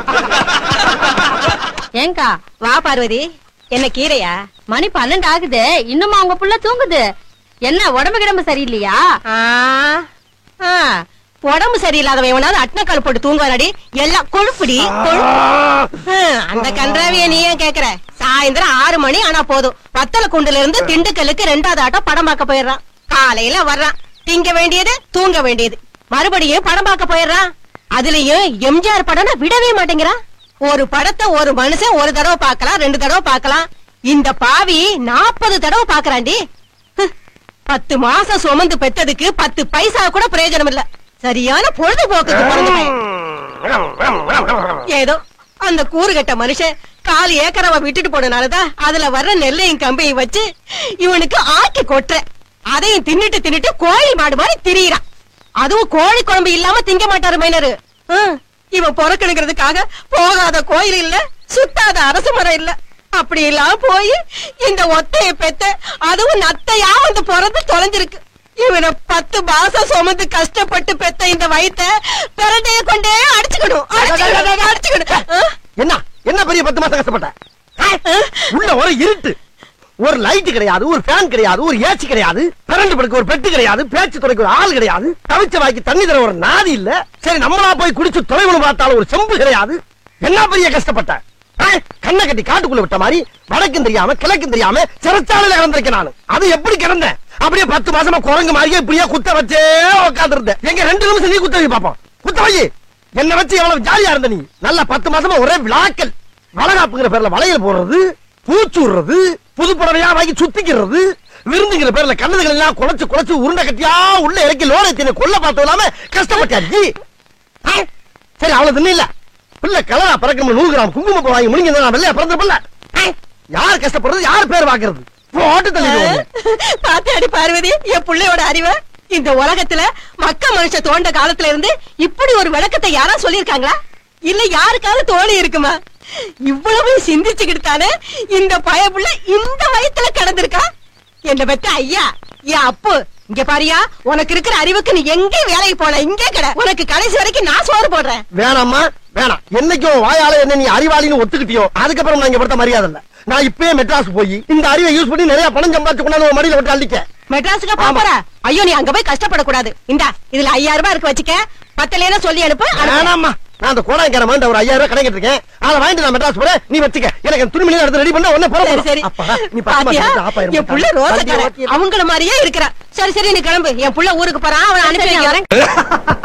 ஏங்கா வா பார்வதி என்ன கீரையா மணி பன்னெண்டு ஆகுது இன்னுமா உங்க புள்ள தூங்குது என்ன உடம்பு கிடம்பு சரியில்லையா ஆ, ஆ, உடம்பு சரியில்லாதவன் எவனாவது அட்னக்கால் போட்டு தூங்குவானடி எல்லாம் கொழுப்புடி கொழுப்பு. ஹம், அந்த கன்றாவிய நீ ஏன் கேக்குற சாயந்தரம் ஆறு மணி ஆனா போதும் வத்தல குண்டுல இருந்து திண்டுக்கல்லுக்கு ரெண்டாவது ஆட்டம் படம் பார்க்க போயிடுறான் காலையில வர்றான் திங்க வேண்டியது தூங்க வேண்டியது மறுபடியும் படம் பார்க்க போயிடுறான் அதுலயும் எம்ஜிஆர் படம்னா விடவே மாட்டேங்கிறான் ஒரு படத்தை ஒரு மனுஷன் ஒரு தடவை பார்க்கலாம் ரெண்டு தடவை பார்க்கலாம் இந்த பாவி நாற்பது தடவை பாக்குறாண்டி ஹ், பத்து மாசம் சுமந்து பெத்ததுக்கு பத்து பைசா கூட பிரயோஜனம் இல்ல சரியான பொழுதுபோக்குக்கு பிறந்துட்டேன் ஏதோ அந்த கூறுகட்ட மனுஷன் கால் ஏக்கரவ விட்டுட்டு போனனாலதான் அதுல வர்ற நெல்லையும் கம்பையும் வச்சு இவனுக்கு ஆக்கி கொட்டுற அதையும் தின்னுட்டு தின்னுட்டு கோழி மாடு மாதிரி திரியிறான் அதுவும் கோழி குழம்பு இல்லாம திங்க மாட்டாரு மைனரு ஹம், இவன் பொறக்கணுங்கிறதுக்காக போகாத கோயில் இல்ல சுத்தாத அரச மரம் இல்ல அப்படி எல்லாம் போய் இந்த ஒத்தைய பெத்த அதுவும் நத்தையா வந்து பிறந்து தொலைஞ்சிருக்கு இவனை பத்து மாசம் சுமந்து கஷ்டப்பட்டு பெத்த இந்த வயித்த பிறண்டைய கொண்டே அடிச்சுக்கணும் அடிச்சுக்கணும், அடிச்சுக்கணும் ஆ? என்ன என்ன பெரிய பத்து மாசம் கஷ்டப்பட்ட ஆ? உள்ள ஒரு இருட்டு ஒரு லைட் கிடையாது ஒரு ஃபேன் கிடையாது ஒரு ஏசி கிடையாது கரண்ட் படுக்க ஒரு பெட்டு கிடையாது பேச்சு துறைக்கு ஒரு ஆள் கிடையாது தவிச்ச வாய்க்கு தண்ணி தர ஒரு நாதி இல்ல சரி நம்மளா போய் குடிச்சு தொலைவுன்னு பார்த்தாலும் ஒரு செம்பு கிடையாது என்ன பெரிய கஷ்டப்பட்ட ஆ? கண்ணை கட்டி காட்டுக்குள்ள விட்ட மாதிரி வடக்கும் தெரியாம கிழக்கும் தெரியாம சிறைச்சாலையில கிடந்திருக்கேன் நானு அது எப்படி கிடந்தேன் அப்படியே பத்து மாசமா குரங்கு மாதிரியே இப்படியே குத்த வச்சே உட்காந்துருந்தேன் எங்க ரெண்டு நிமிஷம் நீ குத்த வை பாப்போம் குத்த வை என்ன வச்சு எவ்வளவு ஜாலியா இருந்த நீ நல்ல பத்து மாசமா ஒரே விழாக்கள் வளகாப்புங்கிற பேர்ல வளையல் போடுறது பூச்சு விடுறது புது புடவையா வாங்கி சுத்திக்கிறது விருந்துங்கிற பேர்ல கண்ணதுகள் எல்லாம் குலைச்சு குலைச்சு உருண்டை கட்டியா உள்ள இறக்கி லோரை தின்னு கொல்ல பார்த்தது இல்லாம கஷ்டப்பட்டாச்சு ஆ? சரி அவ்வளவு தின்னு இல்ல பிள்ளை கலரா பறக்கணும் நூறு கிராம் குங்குமம் வாங்கி முடிங்க நான் வெள்ளையா பிறந்த பிள்ளை ஆ? யார் கஷ்டப்படுறது யார் பேர் வாக்குறது போட்டு தள்ளி பாத்தியாடி பார்வதி என் புள்ளையோட அறிவு இந்த உலகத்துல மக்க மனுஷ தோண்ட காலத்துல இருந்து இப்படி ஒரு விளக்கத்தை யாரா சொல்லிருக்காங்களா இல்ல யாருக்காவது தோணி இருக்குமா இவ்வளவு சிந்திச்சுக்கிட்டு தானே இந்த பயப்புள்ள இந்த வயத்துல கிடந்திருக்கா என்ன பெத்த ஐயா என் அப்பு இங்க பாரியா உனக்கு இருக்கிற அறிவுக்கு நீ எங்க வேலைக்கு போன இங்கே கிட உனக்கு கடைசி வரைக்கும் நான் சோறு போடுறேன் வேணாம்மா வேணாம் என்னைக்கும் வாயால என்ன நீ அறிவாளின்னு ஒத்துக்கிட்டியோ அதுக்கப்புறம் நான் இங்க படுத்த மரியாதை இல்ல நான் இப்பயே மெட்ராஸ் போய் இந்த அறிவை யூஸ் பண்ணி நிறைய பணம் சம்பாதிச்சு கொண்டாந்து உன் மடியில விட்டு அள்ளிக்க மெட்ராஸுக்கு போற ஐயோ நீ அங்க போய் கஷ்டப்படக்கூடாது இந்தா இதுல ஐயாயிரம் ரூபாய் இருக்கு வச்சுக்க பத்தலையா சொல்லி அனுப்பு அனுப்பு. வேணாம்மா நான் அந்த கோடாங்கிற மாதிரி ஒரு ஐயாயிரம் ரூபாய் கடன் இருக்கேன் அதை வாங்கிட்டு நான் மெட்ராஸ் போறேன் நீ வச்சுக்க எனக்கு அந்த துணிமணி எடுத்து ரெடி பண்ண உடனே சரி சரி அப்பா நீ பத்து பாத்தியா மாசம் ஆஃப் ஆயிரும் என் புள்ள ரோசக்கார அவங்கள மாதிரியே இருக்கிறா சரி சரி நீ கிளம்பு என் புள்ள ஊருக்கு போறான் அவன் அனுப்பி வைக்கிறேன்